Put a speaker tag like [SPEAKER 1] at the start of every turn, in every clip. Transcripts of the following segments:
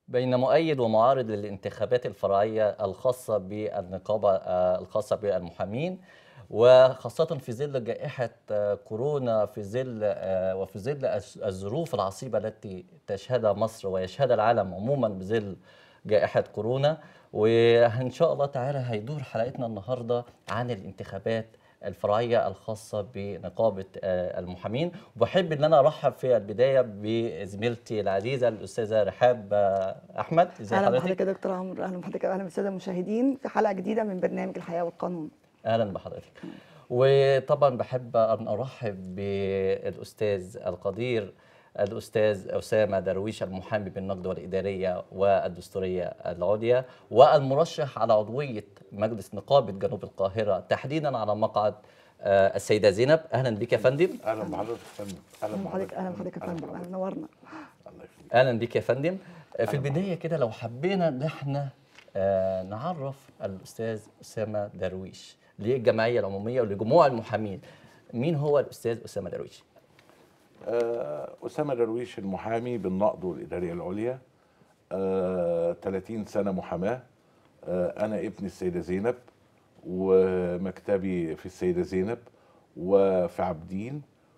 [SPEAKER 1] بين مؤيد ومعارض للانتخابات الفرعية الخاصة بالنقابة آه، الخاصة بالمحامين وخاصة في ظل جائحة آه، كورونا في ظل آه، وفي ظل الظ- الظروف العصيبة التي تشهدها مصر ويشهدها العالم عموما بظل جائحة كورونا وإن شاء الله تعالى هيدور حلقتنا النهاردة عن الانتخابات الفرعية الخاصة بنقابة آه، المحامين وبحب ان انا ارحب في البداية بزميلتي العزيزة الأستاذة رحاب آه، أحمد ازي
[SPEAKER 2] اهلا
[SPEAKER 1] حضرتك؟
[SPEAKER 2] بحضرتك يا دكتور عمرو اهلا بحضرتك اهلا بالساده المشاهدين في حلقه جديده من برنامج الحياه والقانون
[SPEAKER 1] اهلا بحضرتك وطبعا بحب ان ارحب بالاستاذ القدير الاستاذ اسامه درويش المحامي بالنقد والاداريه والدستوريه العليا والمرشح على عضويه مجلس نقابه جنوب القاهره تحديدا على مقعد آه، السيده زينب اهلا بك يا فندم
[SPEAKER 3] اهلا بحضرتك يا فندم اهلا
[SPEAKER 2] اهلا بحضرتك اهلا بحضرتك يا فندم اهلا نورنا
[SPEAKER 3] الله يخليك
[SPEAKER 1] اهلا بك يا فندم آه، في البدايه كده لو حبينا ان احنا آه، نعرف الاستاذ اسامه درويش للجمعيه العموميه ولجموع المحامين مين هو الاستاذ اسامه درويش
[SPEAKER 3] آه، اسامه درويش المحامي بالنقد والاداريه العليا آه، 30 سنه محاماه آه، انا ابن السيده زينب ومكتبي في السيده زينب وفي عابدين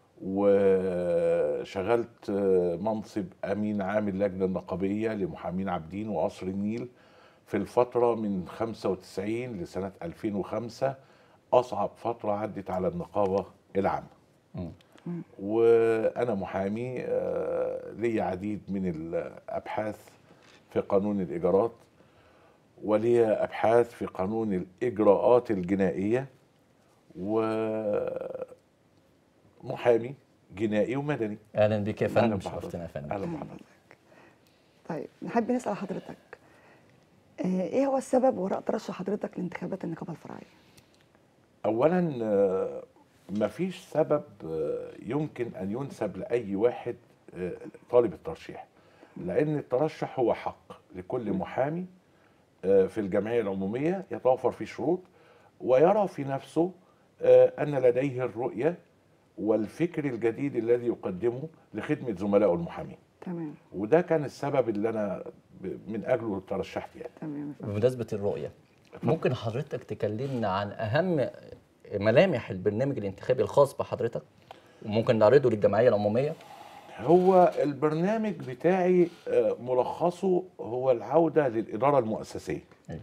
[SPEAKER 3] وشغلت آه، منصب امين عام اللجنه النقابيه لمحامين عابدين وقصر النيل في الفتره من 95 لسنه 2005 اصعب فتره عدت على النقابه العامه وانا محامي آه، لي عديد من الابحاث في قانون الايجارات ولي ابحاث في قانون الاجراءات الجنائيه ومحامي جنائي ومدني
[SPEAKER 1] اهلا بك يا
[SPEAKER 3] أهلاً
[SPEAKER 1] فندم
[SPEAKER 3] بحضرتك.
[SPEAKER 1] شرفتنا يا فندم
[SPEAKER 3] اهلا بحضرتك
[SPEAKER 2] طيب نحب نسال حضرتك آه، ايه هو السبب وراء ترشح حضرتك لانتخابات النقابه الفرعيه
[SPEAKER 3] اولا آه، مفيش سبب آه، يمكن ان ينسب لاي واحد آه، طالب الترشيح لان الترشح هو حق لكل محامي آه، في الجمعيه العموميه يتوفر فيه شروط ويرى في نفسه آه، ان لديه الرؤيه والفكر الجديد الذي يقدمه لخدمه زملائه المحامين
[SPEAKER 2] تمام
[SPEAKER 3] وده كان السبب اللي انا ب- من اجله ترشحت يعني
[SPEAKER 2] تمام يا فندم.
[SPEAKER 1] بمناسبه الرؤيه ممكن حضرتك تكلمنا عن اهم ملامح البرنامج الانتخابي الخاص بحضرتك وممكن نعرضه للجمعيه العموميه
[SPEAKER 3] هو البرنامج بتاعي آه، ملخصه هو العودة للإدارة المؤسسية
[SPEAKER 1] أيوة.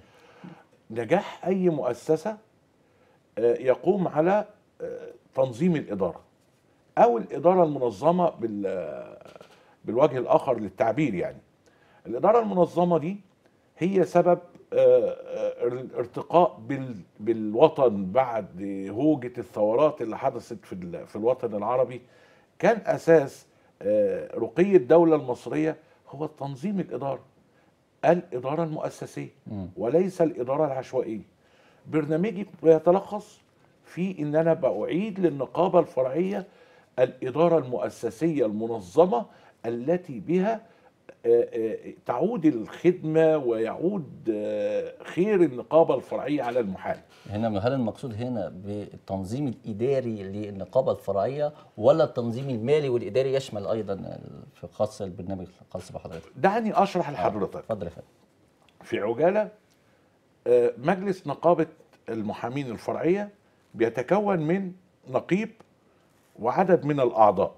[SPEAKER 3] نجاح أي مؤسسة آه، يقوم على آه، تنظيم الإدارة أو الإدارة المنظمة بال- آه، بالوجه الآخر للتعبير يعني الإدارة المنظمة دي هي سبب آه، آه، الارتقاء بال- بالوطن بعد هوجة الثورات اللي حدثت في ال- في الوطن العربي كان أساس آه، رقي الدولة المصرية هو تنظيم الإدارة الإدارة المؤسسية وليس الإدارة العشوائية برنامجي بيتلخص في إن أنا بأعيد للنقابة الفرعية الإدارة المؤسسية المنظمة التي بها آه، آه، تعود الخدمة ويعود آه، خير النقابة الفرعية على المحامي
[SPEAKER 1] هنا هل المقصود هنا بالتنظيم الاداري للنقابه الفرعيه ولا التنظيم المالي والاداري يشمل ايضا في خاص البرنامج الخاص بحضرتك؟
[SPEAKER 3] دعني أشرح لحضرتك
[SPEAKER 1] اتفضل يا فندم
[SPEAKER 3] في عجالة آه، مجلس نقابة المحامين الفرعية بيتكون من نقيب وعدد من الأعضاء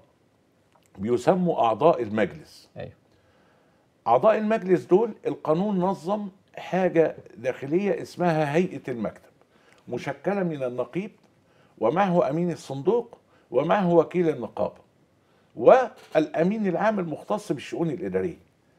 [SPEAKER 3] بيسموا أعضاء المجلس
[SPEAKER 1] ايوه
[SPEAKER 3] أعضاء المجلس دول القانون نظم حاجة داخلية اسمها هيئة المكتب مشكلة من النقيب ومعه أمين الصندوق ومعه وكيل النقابة والأمين العام المختص بالشؤون الإدارية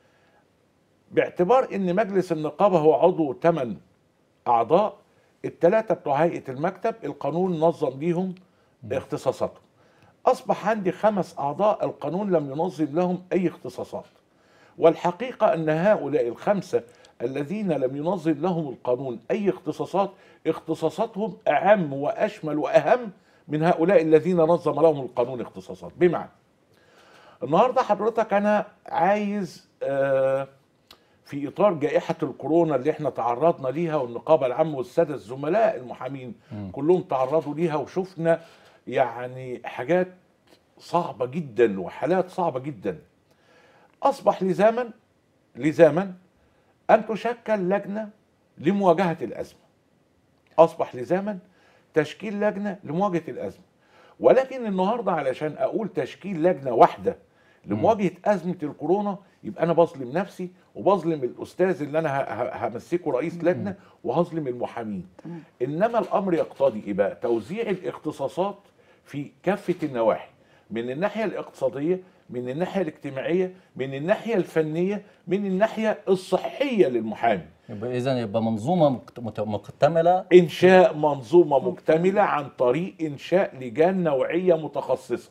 [SPEAKER 3] باعتبار ان مجلس النقابه هو عضو ثمان اعضاء الثلاثه بتوع هيئه المكتب القانون نظم ليهم اختصاصاتهم اصبح عندي خمس اعضاء القانون لم ينظم لهم اي اختصاصات والحقيقه ان هؤلاء الخمسه الذين لم ينظم لهم القانون اي اختصاصات اختصاصاتهم اعم واشمل واهم من هؤلاء الذين نظم لهم القانون اختصاصات بمعنى النهارده حضرتك انا عايز آه في اطار جائحه الكورونا اللي احنا تعرضنا ليها والنقابه العامه والساده الزملاء المحامين كلهم تعرضوا ليها وشفنا يعني حاجات صعبه جدا وحالات صعبه جدا اصبح لزاما لزاما ان تشكل لجنه لمواجهه الازمه اصبح لزاما تشكيل لجنه لمواجهه الازمه ولكن النهارده علشان اقول تشكيل لجنه واحده لمواجهه ازمه الكورونا يبقى انا بظلم نفسي وبظلم الاستاذ اللي انا ه- ه- همسكه رئيس لجنه وهظلم المحامين
[SPEAKER 2] تمام.
[SPEAKER 3] انما الامر يقتضي ايه بقى توزيع الاختصاصات في كافه النواحي من الناحيه الاقتصاديه من الناحيه الاجتماعيه من الناحيه الفنيه من الناحيه الصحيه للمحامي
[SPEAKER 1] يبقى اذا يبقى منظومه مكت- مت- مكتمله
[SPEAKER 3] انشاء منظومه مكتمله عن طريق انشاء لجان نوعيه متخصصه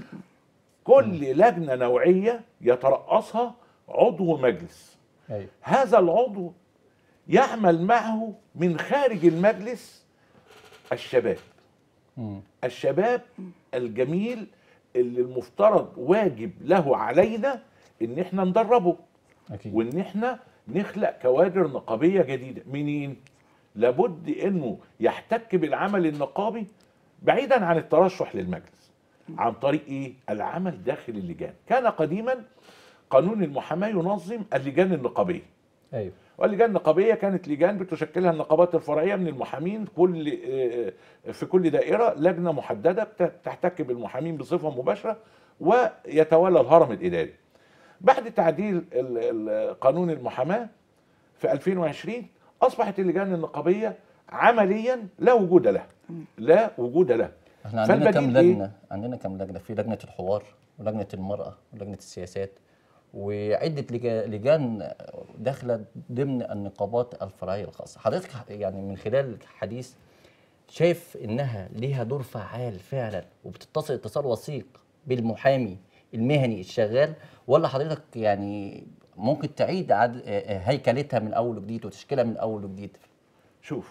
[SPEAKER 3] كل لجنه نوعيه يترأسها عضو مجلس
[SPEAKER 1] ايوه
[SPEAKER 3] هذا العضو يعمل معه من خارج المجلس الشباب
[SPEAKER 1] مم.
[SPEAKER 3] الشباب الجميل اللي المفترض واجب له علينا ان احنا ندربه
[SPEAKER 1] اكيد
[SPEAKER 3] وان احنا نخلق كوادر نقابيه جديده منين لابد انه يحتك بالعمل النقابي بعيدا عن الترشح للمجلس عن طريق ايه العمل داخل اللجان كان قديما قانون المحاماه ينظم اللجان النقابيه
[SPEAKER 1] ايوه
[SPEAKER 3] واللجان النقابيه كانت لجان بتشكلها النقابات الفرعيه من المحامين كل آه، في كل دائره لجنه محدده بت- تحتك بالمحامين بصفه مباشره ويتولى الهرم الاداري. بعد تعديل ال- ال- قانون المحاماه في 2020 اصبحت اللجان النقابيه عمليا لا وجود لها. لا وجود لها.
[SPEAKER 1] احنا عندنا كام
[SPEAKER 3] فالبديل إيه؟
[SPEAKER 1] لجنه عندنا كام لجنه في لجنه الحوار ولجنه المراه ولجنه السياسات وعده لجا- لجان داخله ضمن النقابات الفرعيه الخاصه حضرتك ح- يعني من خلال الحديث شايف انها ليها دور فعال فعلا وبتتصل اتصال وثيق بالمحامي المهني الشغال ولا حضرتك يعني ممكن تعيد عد... هيكلتها من اول وجديد وتشكيلها من اول وجديد
[SPEAKER 3] شوف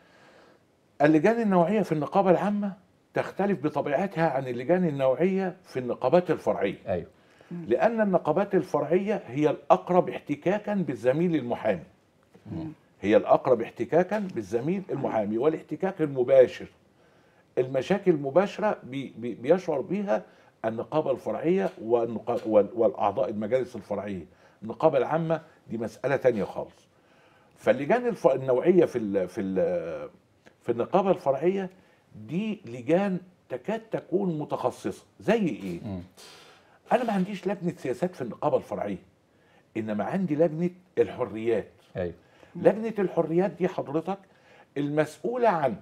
[SPEAKER 3] اللجان النوعيه في النقابه العامه تختلف بطبيعتها عن اللجان النوعيه في النقابات الفرعيه.
[SPEAKER 1] ايوه
[SPEAKER 3] لأن النقابات الفرعية هي الأقرب احتكاكا بالزميل المحامي هي الأقرب احتكاكا بالزميل المحامي والاحتكاك المباشر المشاكل المباشرة بي بي بيشعر بها النقابة الفرعية والنقا- وال- والأعضاء المجالس الفرعية النقابة العامة دي مسألة تانية خالص فاللجان الف- النوعية في ال في ال في النقابة الفرعية دي لجان تكاد تكون متخصصة زي ايه؟
[SPEAKER 1] مم.
[SPEAKER 3] انا ما عنديش لجنه سياسات في النقابه الفرعيه انما عندي لجنه الحريات
[SPEAKER 1] ايوه
[SPEAKER 3] لجنه الحريات دي حضرتك المسؤوله عن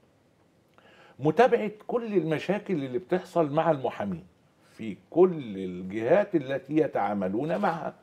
[SPEAKER 3] متابعه كل المشاكل اللي بتحصل مع المحامين في كل الجهات التي يتعاملون معها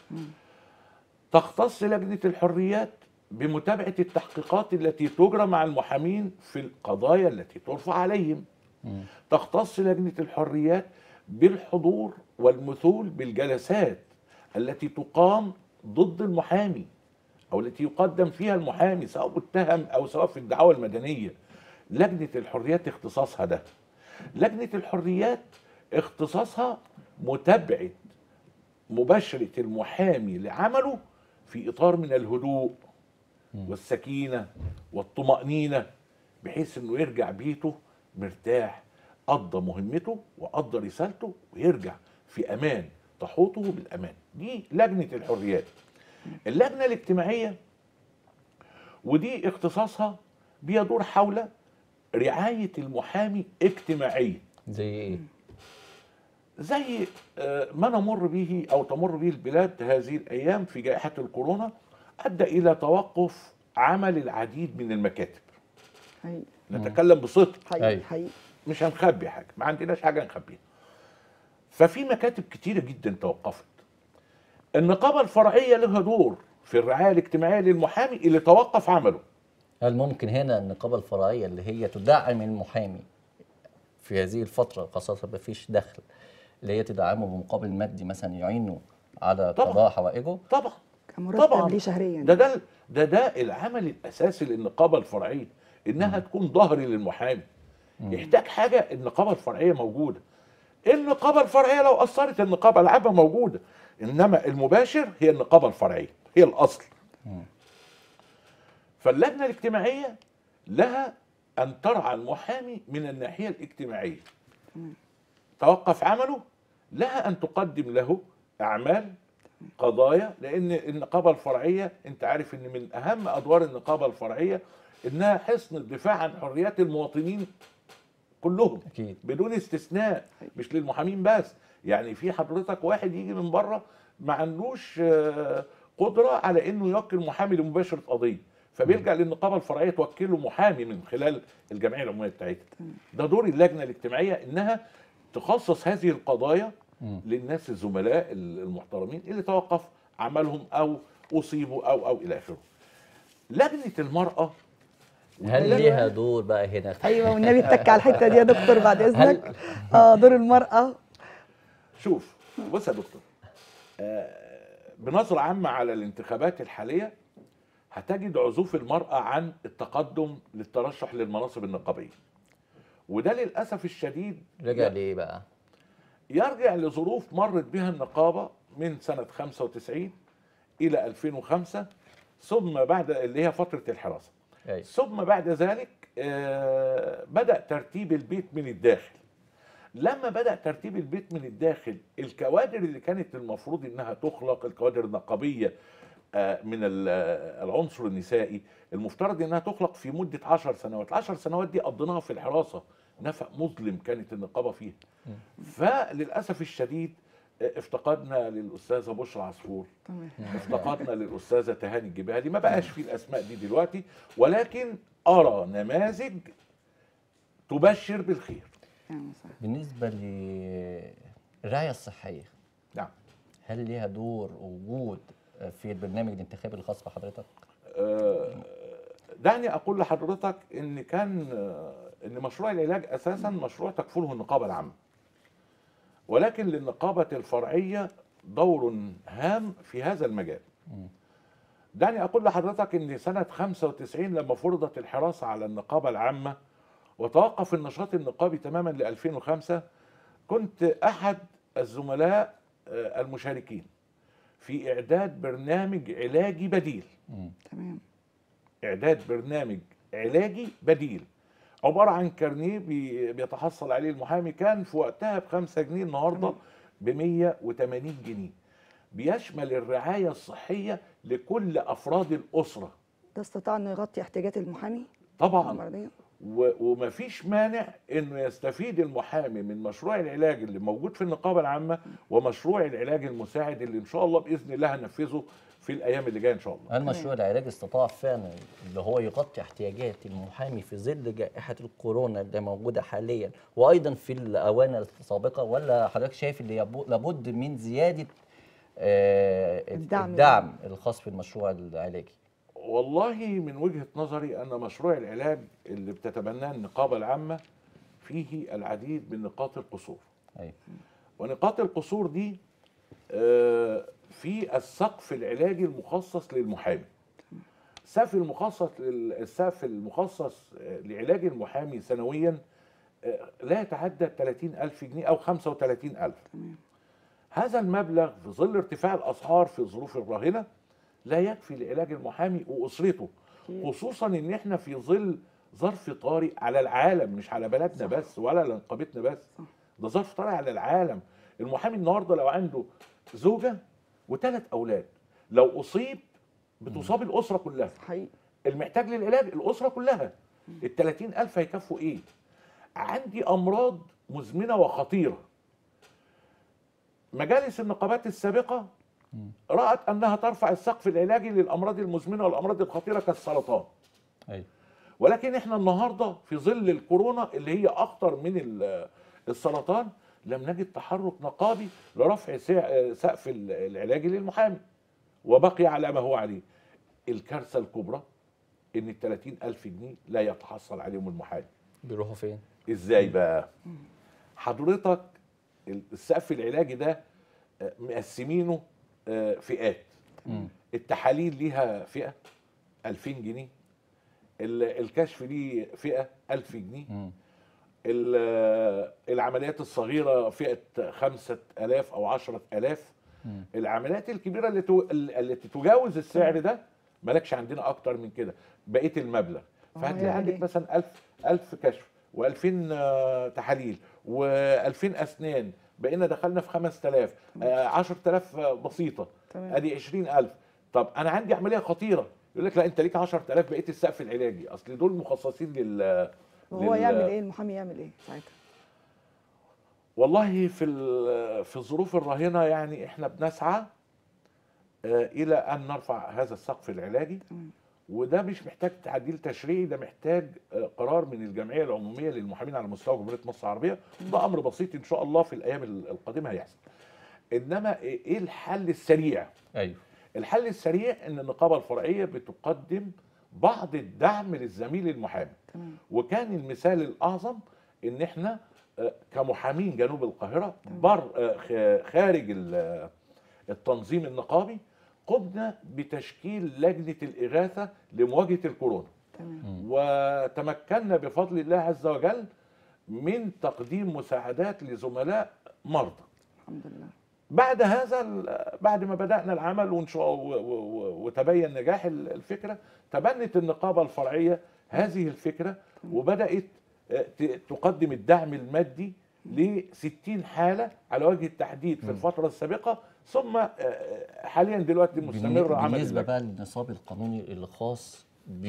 [SPEAKER 3] تختص لجنه الحريات بمتابعه التحقيقات التي تجرى مع المحامين في القضايا التي ترفع عليهم
[SPEAKER 1] مم.
[SPEAKER 3] تختص لجنة الحريات بالحضور والمثول بالجلسات التي تقام ضد المحامي أو التي يقدم فيها المحامي سواء متهم أو سواء في الدعوة المدنية لجنة الحريات اختصاصها ده لجنة الحريات اختصاصها متابعة مباشرة المحامي لعمله في إطار من الهدوء والسكينة والطمأنينة بحيث انه يرجع بيته مرتاح قضى مهمته وقضى رسالته ويرجع في امان تحوطه بالامان دي لجنه الحريات اللجنه الاجتماعيه ودي اختصاصها بيدور حول رعايه المحامي اجتماعيا
[SPEAKER 1] زي ايه
[SPEAKER 3] زي آه، ما نمر به او تمر به البلاد هذه الايام في جائحه الكورونا ادى الى توقف عمل العديد من المكاتب
[SPEAKER 2] حقيقي
[SPEAKER 3] نتكلم بصدق
[SPEAKER 2] حقيقي
[SPEAKER 1] أيوة.
[SPEAKER 2] حقيقي
[SPEAKER 3] مش هنخبي حاجه ما عندناش حاجه نخبيها ففي مكاتب كتيره جدا توقفت النقابه الفرعيه لها دور في الرعايه الاجتماعيه للمحامي اللي توقف عمله
[SPEAKER 1] هل ممكن هنا النقابة الفرعية اللي هي تدعم المحامي في هذه الفترة خاصة ما فيش دخل اللي هي تدعمه بمقابل مادي مثلا يعينه على
[SPEAKER 3] طبعا.
[SPEAKER 1] قضاء حوائجه
[SPEAKER 3] طبعا
[SPEAKER 2] كمرتب
[SPEAKER 3] طبعا
[SPEAKER 2] ليه شهريا
[SPEAKER 3] ده ده ده ده العمل الاساسي للنقابه الفرعيه انها تكون ظهري للمحامي يحتاج حاجه النقابه الفرعيه موجوده النقابه الفرعيه لو اثرت النقابه العامه موجوده انما المباشر هي النقابه الفرعيه هي الاصل فاللجنه الاجتماعيه لها ان ترعى المحامي من الناحيه الاجتماعيه توقف عمله لها ان تقدم له اعمال قضايا لان النقابه الفرعيه انت عارف ان من اهم ادوار النقابه الفرعيه انها حصن الدفاع عن حريات المواطنين كلهم
[SPEAKER 1] اكيد
[SPEAKER 3] بدون استثناء مش للمحامين بس يعني في حضرتك واحد يجي من بره ما عندوش آه، قدره على انه يوكل محامي لمباشره قضيه فبيلجا للنقابه الفرعيه توكله محامي من خلال الجمعيه العموميه بتاعتها ده دور اللجنه الاجتماعيه انها تخصص هذه القضايا
[SPEAKER 1] مم.
[SPEAKER 3] للناس الزملاء المحترمين اللي توقف عملهم او اصيبوا او او الى اخره لجنه المراه
[SPEAKER 1] هل ليها دور بقى هنا
[SPEAKER 2] ايوه والنبي اتك على الحته دي يا دكتور بعد اذنك اه دور المراه
[SPEAKER 3] شوف بص يا دكتور آه، بنظرة عامة على الانتخابات الحالية هتجد عزوف المرأة عن التقدم للترشح للمناصب النقابية وده للأسف الشديد
[SPEAKER 1] رجع ليه بقى
[SPEAKER 3] يرجع لظروف مرت بها النقابة من سنة 95 إلى 2005 ثم بعد اللي هي فترة الحراسة
[SPEAKER 1] أي.
[SPEAKER 3] ثم بعد ذلك آه، بدأ ترتيب البيت من الداخل لما بدأ ترتيب البيت من الداخل الكوادر اللي كانت المفروض انها تخلق الكوادر النقابية آه، من ال- آه، العنصر النسائي المفترض انها تخلق في مدة عشر سنوات العشر سنوات دي قضيناها في الحراسة نفق مظلم كانت النقابة فيها فللأسف الشديد آه، افتقدنا للأستاذة بشرى عصفور
[SPEAKER 2] تمام
[SPEAKER 3] افتقدنا للأستاذة تهاني الجبالي ما بقاش في الأسماء دي دلوقتي ولكن أرى نماذج تبشر بالخير
[SPEAKER 2] يعني صح.
[SPEAKER 1] بالنسبه للرعايه الصحيه
[SPEAKER 3] نعم
[SPEAKER 1] هل ليها دور وجود في البرنامج الانتخابي الخاص بحضرتك
[SPEAKER 3] آه، دعني اقول لحضرتك ان كان آه، ان مشروع العلاج اساسا مشروع تكفله النقابه العامه ولكن للنقابه الفرعيه دور هام في هذا المجال دعني اقول لحضرتك ان سنه 95 لما فرضت الحراسه على النقابه العامه وتوقف النشاط النقابي تماما ل 2005 كنت احد الزملاء آه، المشاركين في اعداد برنامج علاجي بديل
[SPEAKER 2] تمام
[SPEAKER 3] اعداد برنامج علاجي بديل عباره عن كارنيه بي- بيتحصل عليه المحامي كان في وقتها ب 5 جنيه النهارده ب 180 جنيه بيشمل الرعايه الصحيه لكل افراد الاسره
[SPEAKER 2] ده استطاع انه يغطي احتياجات المحامي
[SPEAKER 3] طبعا
[SPEAKER 2] المرضية؟
[SPEAKER 3] و- ومفيش مانع انه يستفيد المحامي من مشروع العلاج اللي موجود في النقابه العامه ومشروع العلاج المساعد اللي ان شاء الله باذن الله هنفذه في الايام اللي جايه ان شاء الله
[SPEAKER 1] هل مشروع العلاج استطاع فعلا اللي هو يغطي احتياجات المحامي في ظل جائحة الكورونا اللي موجودة حاليا وأيضا في الآونة السابقة ولا حضرتك شايف اللي يبو- لابد من زيادة آه،
[SPEAKER 2] الدعم.
[SPEAKER 1] الدعم الخاص بالمشروع العلاجي
[SPEAKER 3] والله من وجهة نظري أن مشروع العلاج اللي بتتبناه النقابة العامة فيه العديد من نقاط القصور
[SPEAKER 1] أيوة.
[SPEAKER 3] ونقاط القصور دي آه، في السقف العلاجي المخصص للمحامي السقف المخصص لل- السقف المخصص آه، لعلاج المحامي سنويا آه، لا يتعدى 30 ألف جنيه أو 35 ألف هذا المبلغ في ظل ارتفاع الأسعار في الظروف الراهنة لا يكفي لعلاج المحامي وأسرته خصوصا ان احنا في ظل ظرف طارئ على العالم مش على بلدنا بس ولا على نقابتنا بس ده ظرف طارئ على العالم المحامي النهارده لو عنده زوجه وثلاث اولاد لو اصيب بتصاب الاسره كلها
[SPEAKER 2] حقيقي
[SPEAKER 3] المحتاج للعلاج الاسره كلها ال 30000 هيكفوا ايه؟ عندي امراض مزمنه وخطيره مجالس النقابات السابقه رأت أنها ترفع السقف العلاجي للأمراض المزمنة والأمراض الخطيرة كالسرطان
[SPEAKER 1] أيوة.
[SPEAKER 3] ولكن احنا النهارده في ظل الكورونا اللي هي اخطر من ال- السرطان لم نجد تحرك نقابي لرفع سع- سقف ال- العلاج للمحامي وبقي على ما هو عليه الكارثه الكبرى ان ال 30 الف جنيه لا يتحصل عليهم المحامي
[SPEAKER 1] بيروحوا فين؟
[SPEAKER 3] ازاي بقى حضرتك السقف العلاجي ده آه، مقسمينه آه، فئات
[SPEAKER 1] مم.
[SPEAKER 3] التحاليل ليها فئه 2000 جنيه ال- الكشف ليه فئه 1000 جنيه
[SPEAKER 1] مم.
[SPEAKER 3] ال- العمليات الصغيره فئه 5000 او 10000
[SPEAKER 1] مم.
[SPEAKER 3] العمليات الكبيره اللي تو- التي تجاوز السعر ده مالكش عندنا اكتر من كده بقيه المبلغ فهتلاقي
[SPEAKER 2] يعمل
[SPEAKER 3] عندك
[SPEAKER 2] إيه؟
[SPEAKER 3] مثلا 1000 1000 كشف و2000 تحاليل و2000 اسنان بقينا دخلنا في 5000 آه، 10000 بسيطه
[SPEAKER 2] تمام.
[SPEAKER 3] ادي 20000 طب انا عندي عمليه خطيره يقول لك لا انت ليك 10000 بقيت السقف العلاجي اصل دول مخصصين لل
[SPEAKER 2] وهو
[SPEAKER 3] لل-
[SPEAKER 2] يعمل ايه المحامي يعمل ايه ساعتها
[SPEAKER 3] والله في ال- في الظروف الراهنه يعني احنا بنسعى آه، الى ان نرفع هذا السقف العلاجي
[SPEAKER 2] تمام.
[SPEAKER 3] وده مش محتاج تعديل تشريعي ده محتاج آه، قرار من الجمعيه العموميه للمحامين على مستوى جمهوريه مصر العربيه ده امر بسيط ان شاء الله في الايام ال- القادمه هيحصل انما ايه الحل السريع
[SPEAKER 1] ايوه
[SPEAKER 3] الحل السريع ان النقابه الفرعيه بتقدم بعض الدعم للزميل المحامي
[SPEAKER 2] تمام
[SPEAKER 3] وكان المثال الاعظم ان احنا آه، كمحامين جنوب القاهره بر آه، خ- خارج ال- آه، التنظيم النقابي قمنا بتشكيل لجنه الاغاثه لمواجهه الكورونا
[SPEAKER 2] تمام
[SPEAKER 3] وتمكنا بفضل الله عز وجل من تقديم مساعدات لزملاء مرضى
[SPEAKER 2] الحمد لله
[SPEAKER 3] بعد هذا ال- بعد ما بدأنا العمل وإن شاء و- و- و- وتبين نجاح ال- الفكرة تبنت النقابة الفرعية هذه الفكرة وبدأت آه، ت- تقدم الدعم المادي ل 60 حالة على وجه التحديد في الفترة السابقة ثم آه، حاليا دلوقتي مستمر عمل
[SPEAKER 1] بالنسبه
[SPEAKER 3] اللجنة.
[SPEAKER 1] بقى للنصاب القانوني الخاص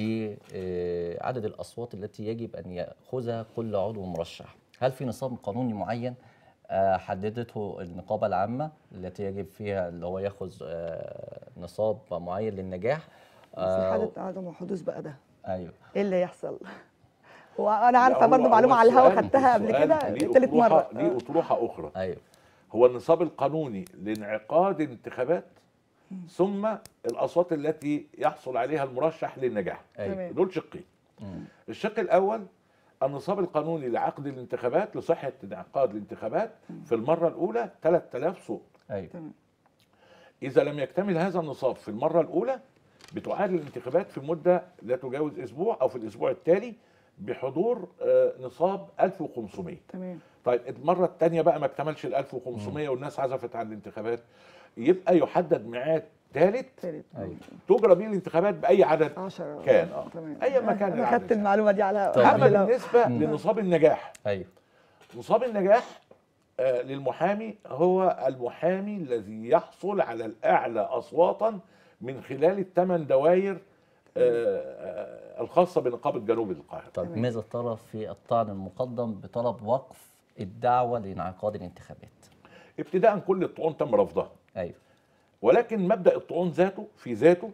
[SPEAKER 1] بعدد الاصوات التي يجب ان ياخذها كل عضو مرشح هل في نصاب قانوني معين آه، حددته النقابه العامه التي يجب فيها اللي هو ياخذ آه، نصاب معين للنجاح
[SPEAKER 2] في
[SPEAKER 1] آه،
[SPEAKER 2] حاله عدم حدوث بقى ده
[SPEAKER 1] ايوه
[SPEAKER 2] ايه اللي يحصل وانا عارفه
[SPEAKER 3] لا، هو-
[SPEAKER 2] برضه معلومه
[SPEAKER 3] هو
[SPEAKER 2] على الهوا
[SPEAKER 3] السؤال-
[SPEAKER 2] خدتها قبل
[SPEAKER 3] السؤال
[SPEAKER 2] كده
[SPEAKER 3] ليه
[SPEAKER 2] تالت
[SPEAKER 3] أطروحة-
[SPEAKER 2] مره
[SPEAKER 3] ليه
[SPEAKER 2] آه.
[SPEAKER 3] أطروحة أخرى
[SPEAKER 1] ايوه
[SPEAKER 3] هو النصاب القانوني لانعقاد الانتخابات ثم الأصوات التي يحصل عليها المرشح للنجاح
[SPEAKER 1] ايوه
[SPEAKER 2] تمام.
[SPEAKER 3] دول شقين
[SPEAKER 1] مم.
[SPEAKER 3] الشق الاول النصاب القانوني لعقد الانتخابات لصحه انعقاد الانتخابات في المره الاولى 3000 صوت
[SPEAKER 1] ايوه
[SPEAKER 2] تمام
[SPEAKER 3] اذا لم يكتمل هذا النصاب في المره الاولى بتعاد الانتخابات في مده لا تجاوز اسبوع او في الاسبوع التالي بحضور آه، نصاب 1500
[SPEAKER 2] تمام
[SPEAKER 3] طيب المره الثانيه بقى ما اكتملش ال 1500 والناس عزفت عن الانتخابات يبقى يحدد ميعاد ثالث
[SPEAKER 2] تالت
[SPEAKER 1] أيوة.
[SPEAKER 3] تجرى به الانتخابات باي عدد
[SPEAKER 2] 10
[SPEAKER 3] كان، آه.
[SPEAKER 2] تمام
[SPEAKER 3] أي مكان
[SPEAKER 2] انا
[SPEAKER 3] العدد
[SPEAKER 2] خدت
[SPEAKER 3] يعني.
[SPEAKER 2] المعلومه دي على
[SPEAKER 1] طيب.
[SPEAKER 3] اما
[SPEAKER 2] على-
[SPEAKER 3] بالنسبه لنصاب النجاح
[SPEAKER 1] ايوه
[SPEAKER 3] نصاب النجاح آه، للمحامي هو المحامي الذي يحصل على الأعلى أصواتا من خلال الثمان دوائر آه، آه، الخاصة بنقابة جنوب القاهرة
[SPEAKER 1] طب
[SPEAKER 2] تمام.
[SPEAKER 1] ماذا ترى في الطعن المقدم بطلب وقف الدعوه لانعقاد الانتخابات
[SPEAKER 3] ابتداء كل الطعون تم رفضها
[SPEAKER 1] ايوه
[SPEAKER 3] ولكن مبدأ الطعون ذاته في ذاته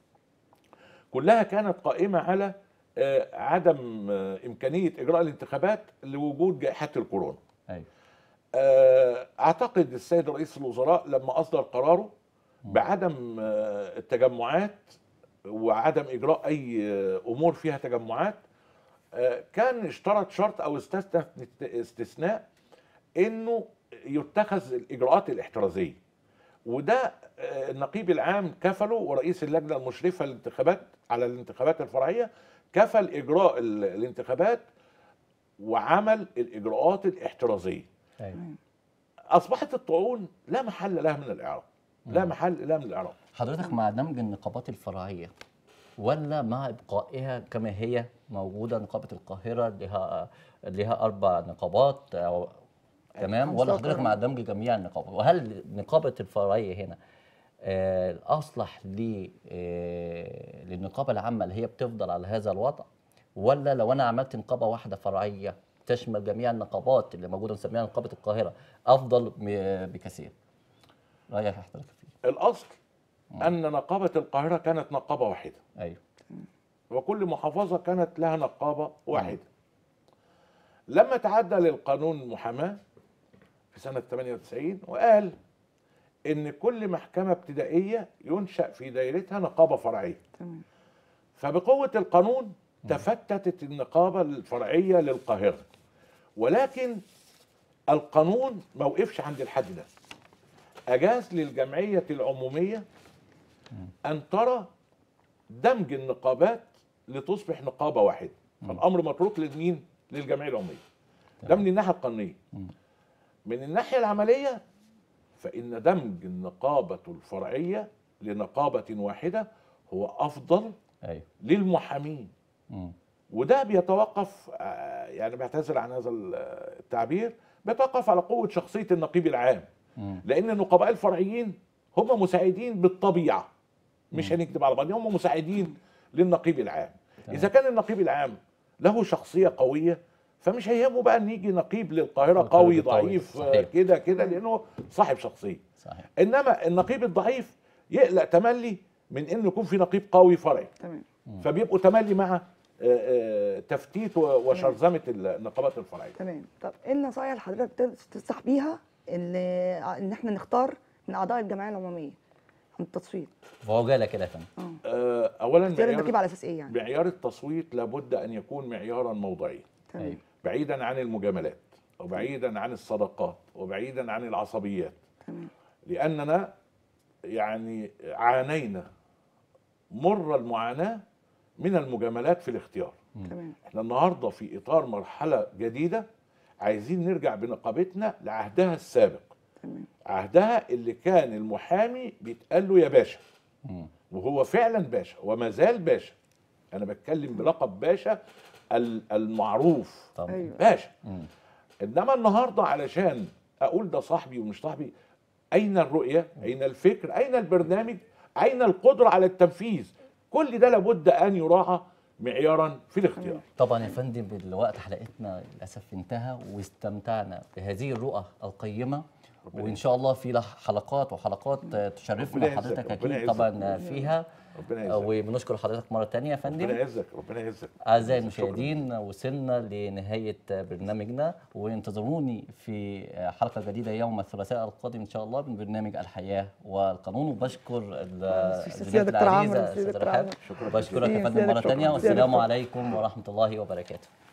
[SPEAKER 3] كلها كانت قائمة على آه، عدم آه، إمكانية إجراء الانتخابات لوجود جائحة الكورونا
[SPEAKER 1] ايوه
[SPEAKER 3] آه، اعتقد السيد رئيس الوزراء لما اصدر قراره بعدم آه، التجمعات وعدم اجراء اي آه، امور فيها تجمعات آه، كان اشترط شرط او استثنى استثناء انه يتخذ الاجراءات الاحترازيه وده آه، النقيب العام كفله ورئيس اللجنه المشرفه للانتخابات على الانتخابات الفرعيه كفل اجراء ال- الانتخابات وعمل الاجراءات الاحترازيه
[SPEAKER 1] ايوه
[SPEAKER 3] اصبحت الطعون لا محل لها من الاعراب لا محل لها من الاعراب
[SPEAKER 1] حضرتك مع دمج النقابات الفرعيه ولا مع ابقائها كما هي موجوده نقابه القاهره لها لها اربع نقابات أو تمام
[SPEAKER 2] خمسة
[SPEAKER 1] ولا حضرتك
[SPEAKER 2] وأربعة.
[SPEAKER 1] مع دمج جميع النقابات وهل نقابه الفرعيه هنا آه، الاصلح ل- آه، للنقابه العامه اللي هي بتفضل على هذا الوضع ولا لو انا عملت نقابه واحده فرعيه تشمل جميع النقابات اللي موجوده نسميها نقابه القاهره افضل م- بكثير رايك حضرتك فيه
[SPEAKER 3] الاصل ان نقابه القاهره كانت نقابه واحده
[SPEAKER 1] ايوه
[SPEAKER 3] وكل محافظه كانت لها نقابه واحده لما تعدى للقانون المحاماه في سنه 98 وقال ان كل محكمه ابتدائيه ينشا في دائرتها نقابه فرعيه
[SPEAKER 2] تمام
[SPEAKER 3] فبقوة القانون تفتتت النقابة الفرعية للقاهرة ولكن القانون ما وقفش عند الحد ده أجاز للجمعية العمومية أن ترى دمج النقابات لتصبح نقابة واحدة فالأمر متروك لمين؟ للجمعية العمومية ده من الناحية القانونية من الناحية العملية فإن دمج النقابة الفرعية لنقابة واحدة هو أفضل
[SPEAKER 1] ايوه
[SPEAKER 3] للمحامين
[SPEAKER 1] مم.
[SPEAKER 3] وده بيتوقف آه، يعني بعتذر عن هذا التعبير بيتوقف على قوة شخصية النقيب العام
[SPEAKER 1] مم.
[SPEAKER 3] لأن النقباء الفرعيين هم مساعدين بالطبيعه مش هنكذب على بعض هم مساعدين للنقيب العام
[SPEAKER 1] تمام.
[SPEAKER 3] اذا كان النقيب العام له شخصيه قويه فمش هيهمه بقى ان يجي نقيب للقاهره
[SPEAKER 1] القاهرة
[SPEAKER 3] قوي
[SPEAKER 1] قوي،
[SPEAKER 3] ضعيف آه،
[SPEAKER 1] صحيح.
[SPEAKER 3] كده كده لانه صاحب شخصيه
[SPEAKER 1] صحيح
[SPEAKER 3] انما النقيب الضعيف يقلق تملي من انه يكون في نقيب قوي فرعي
[SPEAKER 2] تمام
[SPEAKER 3] فبيبقوا تملي مع آه، آه، تفتيت و- وشرذمه النقابات الفرعيه
[SPEAKER 2] تمام طب ايه النصايح اللي حضرتك تقدر تنصح بيها ان ان احنا نختار من اعضاء الجمعيه العموميه عن التصويت
[SPEAKER 1] وعجاله كده يا فندم
[SPEAKER 2] اه
[SPEAKER 3] آه، اولا
[SPEAKER 2] اختيار
[SPEAKER 3] معيار
[SPEAKER 2] النقيب على اساس ايه يعني
[SPEAKER 3] معيار التصويت لابد ان يكون معيارا موضعيا
[SPEAKER 2] تمام
[SPEAKER 1] أيوة.
[SPEAKER 3] بعيدا عن المجاملات وبعيدا عن الصداقات وبعيدا عن العصبيات
[SPEAKER 2] تمام
[SPEAKER 3] لاننا يعني عانينا مر المعاناه من المجاملات في الاختيار
[SPEAKER 2] تمام
[SPEAKER 3] احنا النهارده في اطار مرحله جديده عايزين نرجع بنقابتنا لعهدها السابق
[SPEAKER 2] تمام
[SPEAKER 3] عهدها اللي كان المحامي بيتقال له يا باشا
[SPEAKER 1] مم.
[SPEAKER 3] وهو فعلا باشا وما زال باشا انا بتكلم بلقب باشا ال- المعروف
[SPEAKER 1] طبعا
[SPEAKER 2] ايوه
[SPEAKER 3] باشا
[SPEAKER 1] مم.
[SPEAKER 3] انما النهارده علشان اقول ده صاحبي ومش صاحبي اين الرؤيه اين الفكر اين البرنامج اين القدره على التنفيذ كل ده لابد ان يراعى معيارا في الاختيار
[SPEAKER 1] طبعا يا فندم الوقت حلقتنا للاسف انتهى واستمتعنا بهذه الرؤى القيمه وان شاء الله في لح- حلقات وحلقات
[SPEAKER 3] ربنا
[SPEAKER 1] تشرفنا
[SPEAKER 3] يعزك،
[SPEAKER 1] حضرتك
[SPEAKER 3] ربنا
[SPEAKER 1] اكيد
[SPEAKER 3] يعزك.
[SPEAKER 1] طبعا فيها
[SPEAKER 3] ربنا يعزك
[SPEAKER 1] وبنشكر حضرتك مره تانية يا
[SPEAKER 3] ربنا
[SPEAKER 1] فندم
[SPEAKER 3] يعزك ربنا يعزك
[SPEAKER 1] أعزائي
[SPEAKER 3] شكراً.
[SPEAKER 1] المشاهدين وصلنا لنهاية برنامجنا وانتظروني في حلقة جديدة يوم الثلاثاء القادم إن شاء الله من برنامج الحياة والقانون وبشكر ال-
[SPEAKER 2] السيادة
[SPEAKER 1] الزميلة
[SPEAKER 2] دكتور عمرو،
[SPEAKER 1] العزيزة
[SPEAKER 2] السيادة
[SPEAKER 1] أستاذ
[SPEAKER 2] دكتور
[SPEAKER 1] رحاب
[SPEAKER 2] عمرو.
[SPEAKER 3] شكراً
[SPEAKER 1] بشكرك
[SPEAKER 2] جزيلاً.
[SPEAKER 1] يا فندم مرة
[SPEAKER 2] شكراً.
[SPEAKER 1] تانية
[SPEAKER 2] جزيلاً.
[SPEAKER 1] والسلام عليكم ورحمة الله وبركاته